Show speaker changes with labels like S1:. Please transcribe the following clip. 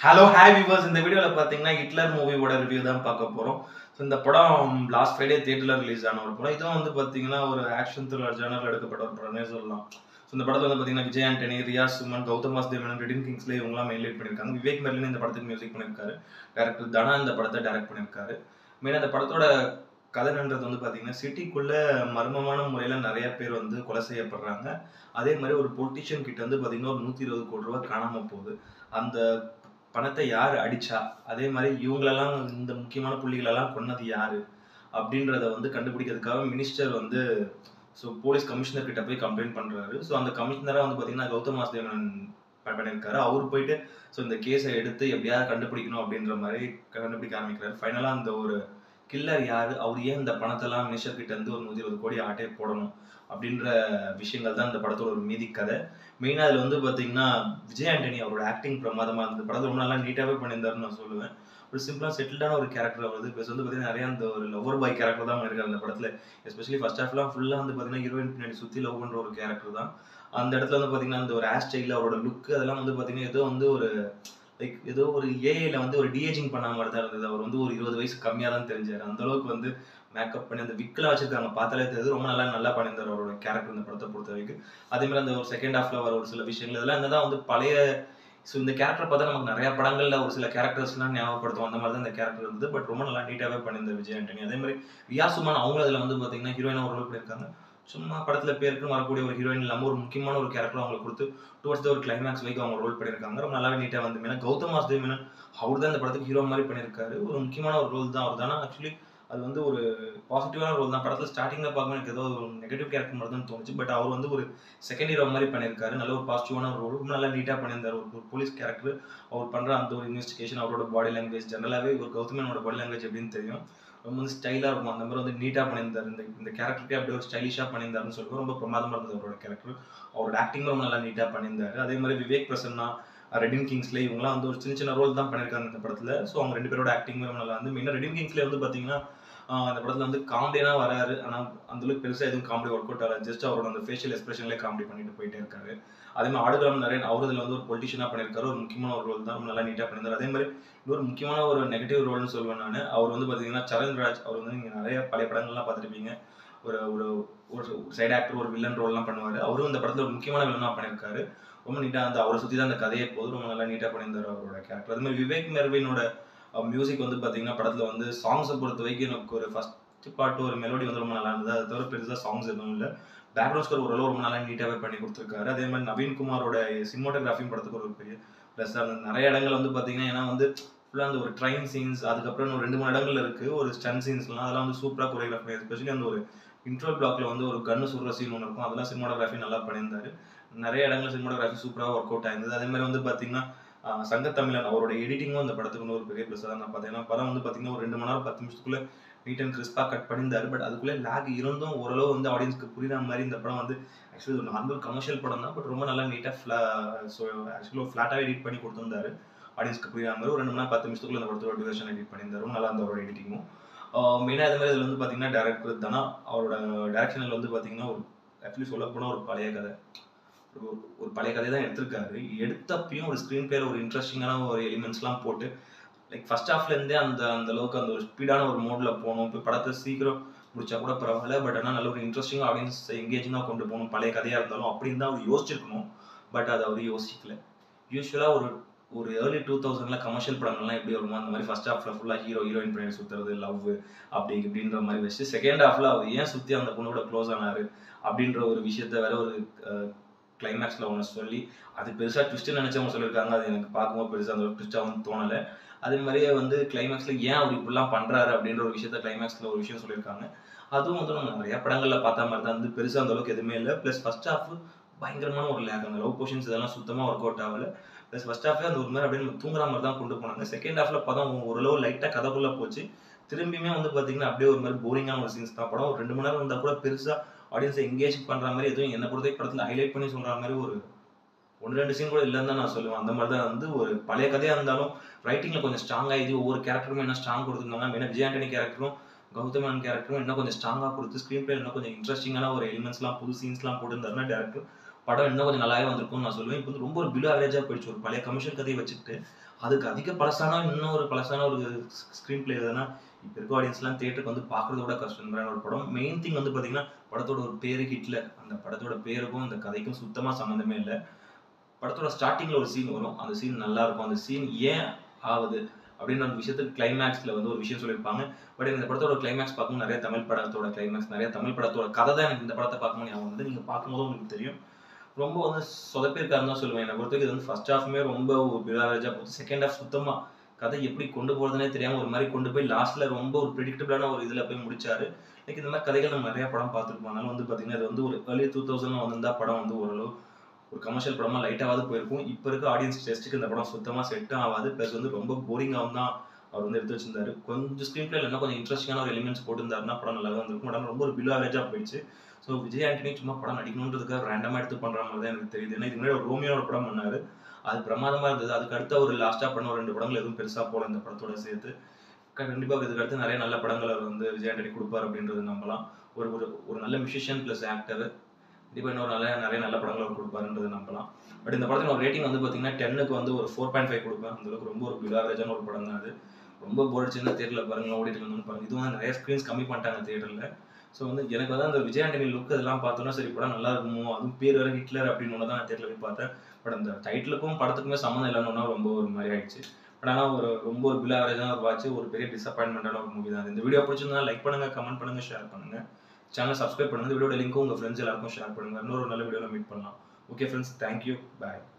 S1: hello hi viewers இந்த வீடியோவில் பார்த்தீங்கன்னா ஹிட்லர் மூவியோட ரிவ்யூ தான் பார்க்க போகிறோம் ஸோ இந்த படம் லாஸ்ட் ஃப்ரைடே தியேட்டரில் ரிலீஸ் ஆன ஒரு படம் இதுவும் வந்து பார்த்தீங்கன்னா ஒரு ஆக்ஷன் த்ரில்லர் ஜேனரில் எடுக்கப்பட்ட ஒரு படம்னே சொல்லலாம் ஸோ இந்த படத்தில் வந்து பார்த்தீங்கன்னா விஜய் ஆண்டனி ரியா சுமன் கௌதம் வாசுதேவன் ரெடின் கிங்ஸ்லே இவங்களாம் மெயின்லைட் பண்ணியிருக்காங்க விவேக் மெர்லின் இந்த படத்துக்கு மியூசிக் பண்ணியிருக்காரு டேரக்டர் தனா இந்த படத்தை டைரக்ட் பண்ணியிருக்காரு மெயினாக இந்த படத்தோட கதைன்றது வந்து பார்த்தீங்கன்னா சிட்டிக்குள்ள மர்மமான முறையில் நிறைய பேர் வந்து கொலை செய்யப்படுறாங்க அதே மாதிரி ஒரு பொலிட்டிஷியன் கிட்ட வந்து பார்த்தீங்கன்னா ஒரு நூற்றி இருபது கோடி ரூபாய் காணாமல் போகுது அந்த பணத்தை யார் அடிச்சா அதே மாதிரி இவங்களெல்லாம் இந்த முக்கியமான புள்ளிகளெல்லாம் கொன்னது யாரு அப்படின்றத வந்து கண்டுபிடிக்கிறதுக்காக மினிஸ்டர் வந்து ஸோ போலீஸ் கமிஷனர் கிட்ட போய் கம்ப்ளைண்ட் பண்றாரு ஸோ அந்த கமிஷனராக வந்து பார்த்தீங்கன்னா கௌதம் வாசுதேவன் ப- பண்ணியிருக்காரு அவர் போயிட்டு ஸோ இந்த கேஸை எடுத்து எப்படியாவது கண்டுபிடிக்கணும் அப்படின்ற மாதிரி கண்டுபிடிக்க ஆரம்பிக்கிறாரு ஃபைனலாக அந்த ஒரு கில்லர் யாரு அவர் ஏன் இந்த பணத்தெல்லாம் மினிஸ்டர் கிட்ட இருந்து ஒரு நூற்றி இருபது கோடி ஆட்டே போடணும் அப்படின்ற விஷயங்கள் தான் இந்த படத்தோட ஒரு மீதி கதை மெயினாக அதில் வந்து பார்த்தீங்கன்னா விஜய் ஆண்டனி அவரோட ஆக்டிங் பிரமாதமாக இருந்தது படத்தை ரொம்ப நல்லா நீட்டாகவே பண்ணியிருந்தாருன்னு நான் சொல்லுவேன் ஒரு சிம்பிளாக செட்டில்டான ஒரு கேரக்டர் வருது ப்ளஸ் வந்து பார்த்தீங்கன்னா நிறைய அந்த ஒரு லவர் பாய் கேரக்டர் தான் பண்ணியிருக்காரு அந்த படத்தில் எஸ்பெஷலி ஃபர்ஸ்ட் ஹாஃப்லாம் ஃபுல்லாக வந்து பார்த்தீங்கன்னா ஹீரோயின் பின்னாடி சுற்றி லவ் பண்ணுற ஒரு கேரக்டர் தான் அந்த இடத்துல வந்து பார்த்தீங்கன்னா அந்த ஒரு ஹேர் ஸ்டைல் அவரோட லுக் அதெல்லாம் வந்து பார்த்தீங்கன்னா ஏதோ வந்து ஒரு லைக் ஏதோ ஒரு ஏஐல வந்து ஒரு டிஏஜிங் பண்ண மாதிரி தான் இருந்தது அவர் வந்து ஒரு இருபது வயசு கம்மியாக தான் தெரிஞ்சார் அந்த அளவுக்கு வந்து மேக்கப் பண்ணி அந்த விக்கெலாம் வச்சிருக்காங்க பார்த்தாலே தெரியுது ரொம்ப நல்லா நல்லா பண்ணியிருந்தார் அவரோட கேரக்டர் இந்த படத்தை பொறுத்த வரைக்கும் அதே மாதிரி அந்த ஒரு செகண்ட் ஹாஃப்ல வர ஒரு சில விஷயங்கள் இதெல்லாம் என்னதான் வந்து பழைய ஸோ இந்த கேரக்டர் பார்த்தா நமக்கு நிறைய படங்கள்ல ஒரு சில கேரக்டர்ஸ்லாம் ஞாபகப்படுத்தும் அந்த மாதிரி தான் இந்த கேரக்டர் இருந்தது பட் ரொம்ப நல்லா நீட்டாகவே பண்ணியிருந்தார் விஜய் ஆண்டனி அதே மாதிரி ரியா சுமன் அவங்க அதில் வந்து பார்த்தீங்கன்னா ஹீரோயினா ஒரு ரோல் பண்ணியிருக்காங்க சும்மா படத்துல பேருக்கு வரக்கூடிய ஒரு ஹீரோயின் இல்லாமல் ஒரு முக்கியமான ஒரு கேரக்டர் அவங்களுக்கு கொடுத்து டுவர்ட்ஸ் ஒரு கிளைமேக்ஸ் வரைக்கும் அவங்க ரோல் பண்ணியிருக்காங்க ரொம்ப நல்லாவே நீட்டாக வந்து மேலே கௌதம் வாசுதேவ் மேனன் அவர் தான் இந்த படத்துக்கு ஹீரோ மாதிரி பண்ணியிருக்காரு ஒரு முக்கியமான ஒரு ரோல் தான் அவர் தானே ஆக்சுவலி அது வந்து ஒரு பாசிட்டிவான ரோல் தான் படத்தில் ஸ்டார்டிங்கில் பார்க்கும்போது எனக்கு ஏதோ ஒரு நெகட்டிவ் கேரக்டர் மாதிரி தான் தோணுச்சு பட் அவர் வந்து ஒரு செகண்ட் ஹீரோ மாதிரி பண்ணியிருக்காரு நல்ல ஒரு பாசிட்டிவான ஒரு ரோல் ரொம்ப நல்லா நீட்டாக பண்ணியிருந்தார் ஒரு ஒரு போலீஸ் கேரக்டர் அவர் பண்ணுற அந்த ஒரு இன்வெஸ்டிகேஷன் அவரோட பாடி லாங்குவேஜ் ஜெனரலாகவே ஒரு கௌதமனோட பாடி லாங்குவேஜ் எப்படின்னு தெரியும் ரொம்ப வந்து ஸ்டைலாக இருக்கும் அந்த மாதிரி வந்து நீட்டாக பண்ணியிருந்தார் இந்த இந்த கேரக்டருக்கே அப்படியே ஒரு ஸ்டைலிஷாக பண்ணியிருந்தாருன்னு சொல்லுவோம் ரொம்ப பிரமாதமாக இருந்தது அவரோட கேரக்டர் அவரோட ஆக்டிங் ரொம்ப நல்லா நீட்டாக பண்ணியிருந்தாரு அதே மாதிரி விவேக் பிரசன்னா ரெடின் கிங்ஸ்ல இவங்கலாம் வந்து ஒரு சின்ன சின்ன ரோல் தான் பண்ணியிருக்காங்க இந்த படத்தில் ஸோ அவங்க ரெண்டு பேரோட ஆக்டிங் ரொம்ப நல்லா வந்து மெயினாக ரெடின் கிங்ஸ்ல வந்து பார்த்தீங்கன்னா ஆஹ் அந்த படத்தில் வந்து காமெடியாக வராரு ஆனால் அந்த அளவுக்கு பெருசாக எதுவும் காமெடி ஒர்க் அவுட் ஆகல ஜஸ்ட் அவரோட அந்த ஃபேஷியல் எக்ஸ்பிரஷன்லேயே காமெடி பண்ணிட்டு போயிட்டே இருக்காரு அதே மாதிரி ஆடுகளம் நிறைய அவர் இதில் வந்து ஒரு பொலிட்டிஷியனாக பண்ணியிருக்காரு ஒரு முக்கியமான ஒரு ரோல் தான் ரொம்ப நல்லா நீட்டாக பண்ணியிருந்தாரு அதே மாதிரி இன்னொரு முக்கியமான ஒரு நெகட்டிவ் ரோல்னு சொல்லுவேன் நான் அவர் வந்து பார்த்தீங்கன்னா சரண் ராஜ் அவர் வந்து நீங்கள் நிறைய பழைய படங்கள்லாம் பார்த்துருப்பீங்க ஒரு ஒரு ஒரு சைடு ஆக்டர் ஒரு வில்லன் ரோல்லாம் பண்ணுவார் அவரும் இந்த படத்தில் ஒரு முக்கியமான வில்லனாக பண்ணியிருக்காரு ரொம்ப நீட்டாக அந்த அவரை சுற்றி தான் அந்த கதையை போது ரொம்ப நல்லா நீட்டாக பண்ணியிருந்தாரு அவரோட கேரக்டர் அதே மாதிரி விவேக் மெர்வினோட மியூசிக் வந்து பார்த்தீங்கன்னா படத்தில் வந்து சாங்ஸை பொறுத்த வரைக்கும் எனக்கு ஒரு ஃபர்ஸ்ட் பாட்டு ஒரு மெலோடி வந்து ரொம்ப நல்லா இருந்தது அதை தவிர பெருசாக சாங்ஸ் எதுவும் இல்லை பேக்ரவுண்ட் ஸ்கோர் ஓரளவு ரொம்ப நல்லா நீட்டாகவே பண்ணி கொடுத்துருக்காரு அதே மாதிரி நவீன்குமாரோட சினிமாட்டோகிராஃபியும் படத்துக்கு ஒரு பெரிய ப்ளஸ் அந்த நிறைய இடங்கள் வந்து பார்த்தீங்கன்னா ஏன்னா வந்து ஃபுல்லாக அந்த ஒரு ட்ரெயின் சீன்ஸ் அதுக்கப்புறம் ஒரு ரெண்டு மூணு இடங்கள் இருக்குது ஒரு ஸ்டன் சீன்ஸ்லாம் அதெல்லாம் வந்து சூப்பராக கொரியோகிராஃப் பண்ணி எஸ்பெஷலி அந்த ஒரு இன்ட்ரோல் பிளாக்ல வந்து ஒரு கன்னு சுடுற சீன் ஒன்று இருக்கும் அதெல்லாம் சினிமாட்டோகிராஃபி நல்லா பண்ணியிருந்தாரு நிறைய இடங்கள் சினிமாட்டோகிராஃபி சூப்பராக ஒர்க் அவுட் ஆயிருந்தது அதே மாதிரி வந்து பார்த்தீங்கன்னா ஆஹ் சங்கத்தமிழன் அவரோட எடிட்டிங்கும் அந்த படத்துக்கு வந்து ஒரு பெரிய ப்ளஸ் தான் நான் பார்த்தேன் ஏன்னா படம் வந்து பார்த்தீங்கன்னா ஒரு ரெண்டு மணி நேரம் பத்து நிமிஷத்துக்குள்ள நீட் அண்ட் கிறிஸ்பாக கட் பண்ணியிருந்தாரு பட் அதுக்குள்ளே லேக் இருந்தும் ஓரளவு வந்து ஆடியன்ஸ்க்கு புரியுற மாதிரி இந்த படம் வந்து ஆக்சுவலி ஒரு நார்மல் கமர்ஷியல் படம் தான் பட் ரொம்ப நல்லா நீட்டாக ஃப்ளா ஸோ ஆக்சுவலி ஃப்ளாட்டாக எடிட் பண்ணி கொடுத்துருந்தாரு ஆடியன்ஸ்க்கு புரியுற மாதிரி ஒரு ரெண்டு மணி நேரம் பத்து நிமிஷத்துக்குள்ள இந்த படத்தோட டியூரேஷன் எடிட் பண்ணியிருந்தாரு ரொம்ப நல்லா இருந்த அவரோட எடிட்டிங்கும் மெயினாக இது மாதிரி இதில் வந்து பார்த்தீங்கன்னா டேரக்டர் தனா அவரோட டேரக்ஷனில் வந்து பார்த்தீங்கன்னா ஒரு ஆக்சுவலி சொல்ல போனால் ஒரு பழைய கதை ஒரு ஒரு பழைய கதை தான் எடுத்திருக்காரு எடுத்தப்பையும் ஒரு ஸ்க்ரீன் பிளேல ஒரு இன்ட்ரெஸ்டிங்கான ஒரு எலிமெண்ட்ஸ்லாம் போட்டு லைக் ஃபர்ஸ்ட் ஹாஃப்லேருந்தே அந்த அந்த அளவுக்கு அந்த ஒரு ஸ்பீடான ஒரு மோடில் போகணும் இப்போ படத்தை சீக்கிரம் முடிச்சா கூட பரவாயில்ல பட் ஆனால் நல்ல ஒரு இன்ட்ரெஸ்டிங்காக ஆடியன்ஸ் எங்கேஜிங்காக கொண்டு போகணும் பழைய கதையாக இருந்தாலும் அப்படின்னு தான் அவர் யோசிச்சிருக்கணும் பட் அதை அவர் யோசிக்கல யூஸ்வலாக ஒரு ஒரு ஏர்லி டூ தௌசண்ட்ல கமர்ஷியல் படங்கள்லாம் எப்படி வருமோ அந்த மாதிரி ஃபர்ஸ்ட் ஹாஃப்ல ஃபுல்லாக ஹீரோ ஹீரோயின் பின்னாடி சுத்துறது லவ் அப்படி இப்படின்ற மாதிரி வச்சு செகண்ட் ஹாஃப்ல அவர் ஏன் சுற்றி அந்த பொண்ணோட க்ளோஸ் ஆனாரு அப்படின்ற ஒரு விஷயத்த வேற ஒரு கிளைமேக்ஸில் ஒன்று சொல்லி அது பெருசாக ட்விஸ்ட்டு நினச்சவங்க சொல்லியிருக்காங்க அது எனக்கு பார்க்கும்போது பெருசாக அந்த ட்விஸ்ட்டாக வந்து தோணலை அதே மாதிரியே வந்து கிளைமேக்ஸில் ஏன் அவர் இப்படிலாம் பண்ணுறாரு அப்படின்ற ஒரு விஷயத்த கிளைமேக்ஸில் ஒரு விஷயம் சொல்லியிருக்காங்க அதுவும் வந்து நம்ம நிறைய படங்களில் பார்த்த மாதிரி தான் வந்து பெருசாக அந்த அளவுக்கு எதுவுமே இல்லை ப்ளஸ் ஃபர்ஸ்ட் ஹாஃப் பயங்கரமான ஒரு லேக் அந்த லவ் போர்ஷன்ஸ் இதெல்லாம் சுத்தமாக ஒர்க் அவுட் ஆகல ப்ளஸ் ஃபர்ஸ்ட் ஹாஃப்ல அந்த ஒரு மாதிரி அப்படியே நம்ம தூங்குற மாதிரி தான் கொண்டு போனாங்க செகண்ட் ஹாஃப்ல படம் ஓரளவு லைட்டாக கதைக்குள்ளே போச்சு திரும்பியுமே வந்து பார்த்தீங்கன்னா அப்படியே ஒரு மாதிரி போரிங்கான ஒரு சீன்ஸ் தான் படம் ஒரு ரெண்டு மணி நேரம் வந்தால் கூட பெருசாக ஆடியன்ஸை எங்கேஜ் பண்ணுற மாதிரி எதுவும் என்னை பொறுத்த படத்தில் ஹைலைட் பண்ணி சொல்கிற மாதிரி ஒரு ஒன்று ரெண்டு சீன் கூட இல்லைன்னு தான் நான் சொல்லுவேன் அந்த மாதிரி தான் வந்து ஒரு பழைய கதையாக இருந்தாலும் ரைட்டிங்கில் கொஞ்சம் ஸ்ட்ராங்காக இது ஒவ்வொரு கேரக்டருமே என்ன ஸ்ட்ராங் கொடுத்துருந்தாங்க மெயினாக விஜய் ஆண்டனி கேரக்டரும் கௌதமன் கேரக்டரும் இன்னும் கொஞ்சம் ஸ்ட்ராங்காக கொடுத்து ஸ்க்ரீன் பிளே இன்னும் கொஞ்சம் இன்ட்ரெஸ்டிங்கான ஒரு எலிமெண்ட்ஸ்லாம் புது சீன்ஸ்லாம் போட்டுருந்தாருன்னா டேரக்டர் படம் இன்னும் கொஞ்சம் நல்லாவே வந்திருக்கும்னு நான் சொல்லுவேன் இப்போ வந்து ரொம்ப ஒரு பிலோ ஆவரேஜாக போயிடுச்சு ஒரு பழைய கமர்ஷியல் கதையை வச்சுக்கிட்டு அதுக்கு அதிக பழசான இன்னும் ஒரு பழசான ஒரு ஸ்க்ரீன் பிளே எதுனா இப்போ இருக்க ஆடியன்ஸ்லாம் தேட்டருக்கு வந்து பார்க்குறதோட கஷ்டம் ஒரு படம் மெயின் திங் வந்து பார்த்தீங்கன்னா படத்தோட ஒரு பேரு ஹிட்லர் அந்த படத்தோட பேருக்கும் அந்த கதைக்கும் சுத்தமாக சம்மந்தமே இல்லை படத்தோட ஸ்டார்டிங்கில் ஒரு சீன் வரும் அந்த சீன் நல்லா இருக்கும் அந்த சீன் ஏன் ஆகுது அப்படின்னு அந்த விஷயத்துக்கு கிளைமேக்ஸில் வந்து ஒரு விஷயம் சொல்லியிருப்பாங்க பட் இந்த படத்தோட கிளைமேக்ஸ் பார்க்கும்போது நிறைய தமிழ் படத்தோட கிளைமேக்ஸ் நிறைய தமிழ் படத்தோட கதை தான் எனக்கு இந்த படத்தை பார்க்கும்போது ஞாபகம் வந்து நீங்கள் பார்க்கும்போது உங்களுக்கு தெரியும் ரொம்ப வந்து சொதப்பிருக்காருன்னு தான் சொல்லுவேன் என்னை பொறுத்தவரைக்கும் இது வந்து ஃபர்ஸ்ட் ஹாஃப்மே ரொம்ப ஒரு பிலாவேஜாக போச்சு செகண்ட் ஹாஃப் சுத்தமாக கதை எப்படி கொண்டு போகிறதுனே தெரியாமல் ஒரு மாதிரி கொண்டு போய் லாஸ்ட்டில் ரொம்ப ஒரு ப்ரிடிக்டபிளான ஒரு இதில் போய் முடிச்சாரு லைக் இந்த மாதிரி கதைகள் நம்ம நிறைய படம் பார்த்துருப்போம் அதனால வந்து பார்த்தீங்கன்னா இது வந்து ஒரு ஏர்லி டூ தௌசண்ட் வந்திருந்தா படம் வந்து ஓரளவு ஒரு கமர்ஷியல் படமாக லைட்டாவது போயிருக்கும் இப்போ இருக்க ஆடியன்ஸ் டெஸ்ட்டுக்கு இந்த படம் சுத்தமாக செட்டும் ஆகாது ப்ளஸ் வந்து ரொம்ப போரிங்காகவும் தான் அவர் வந்து எடுத்து வச்சிருந்தாரு கொஞ்சம் ஸ்க்ரீன் பிளேல இன்னும் கொஞ்சம் இன்ட்ரெஸ்டிங்கான ஒரு எலிமெண்ட்ஸ் போட்டிருந்தாருன்னா படம் நல்லா வந்திருக்கும் படம் ரொம்ப ஒரு பிலோ ஆவரேஜாக போயிடுச்சு ஸோ விஜய் ஆண்டனி சும்மா படம் நடிக்கணுன்றதுக்காக ரேண்டமாக எடுத்து பண்ணுற மாதிரி தான் எனக்கு தெரியுது ஏன்னா இது முன்னாடி ஒரு ரோமியோட படம் பண்ணாரு அது பிரமாதமாக இருந்தது அதுக்கு அடுத்த ஒரு லாஸ்ட்டாக பண்ண ஒரு ரெண்டு படங்கள் எதுவும் பெருசாக போகல இந்த படத்தோட சேர்த்து கண்டிப்பாக இதுக்கு அடுத்து நிறைய நல்ல படங்கள் அவர் வந்து விஜய் ஆண்டனி கொடுப்பார் அப்படின்றது நம்பலாம் ஒரு ஒரு ஒரு நல்ல மியூசிஷியன் ப்ளஸ் ஆக்டர் கண்டிப்பாக இன்னொரு நல்ல நிறைய நல்ல படங்கள் அவர் கொடுப்பாருன்றது நம்பலாம் பட் இந்த படத்தில் ஒரு ரேட்டிங் வந்து பார்த்தீங்கன்னா டென்னுக்கு வந்து ஒரு ஃபோர் பாயிண்ட் ஃபைவ் கொடுப்பேன் அந்த அளவுக்கு ரொம்ப ஒரு பிலாவரேஜான ஒரு படம் தான் அது ரொம்ப போர் அடிச்சிருந்த தேட்டரில் பாருங்க ஓடிட்டு இருந்தோம்னு பாருங்க இது வந்து நிறைய ஸ்க்ரீன்ஸ் கம்மி பண்ணிட்டாங்க தேட்டரில் ஸோ வந்து எனக்கு வந்து அந்த விஜய் ஆண்டனி லுக் இதெல்லாம் பார்த்தோன்னா சரி படம் நல்லா இருக்குமோ அதுவும் பேர் வேறு ஹிட்லர் அப்படின்னு ஒன்று தான் நான் தேட்டரில் போய் பார்த்தேன் பட் அந்த டைட்டிலுக்கும் படத்துக்குமே சம்மந்தம் இல்லைன்னு ரொம்ப ஒரு மாதிரி ஆயிடுச்சு பட் ஆனால் ஒரு ரொம்ப ஒரு பில் ஆவரேஜான ஒரு வாட்ச் ஒரு பெரிய டிசப்பாயின்மெண்டான ஒரு மூவி தான் இந்த வீடியோ பிடிச்சிருந்தா லைக் பண்ணுங்க கமெண்ட் பண்ணுங்க ஷேர் பண்ணுங்க சேனல் சப்ஸ்கிரைப் பண்ணுங்க வீடியோட லிங்க்கும் உங்கள் ஃப்ரெண்ட்ஸ் எல்லாருக்கும் ஷேர் பண்ணுங்க இன்னொரு நல்ல வீடியோவில் மீட் பண்ணலாம் ஓகே ஃப்ரெண்ட்ஸ் தேங்க்யூ பாய்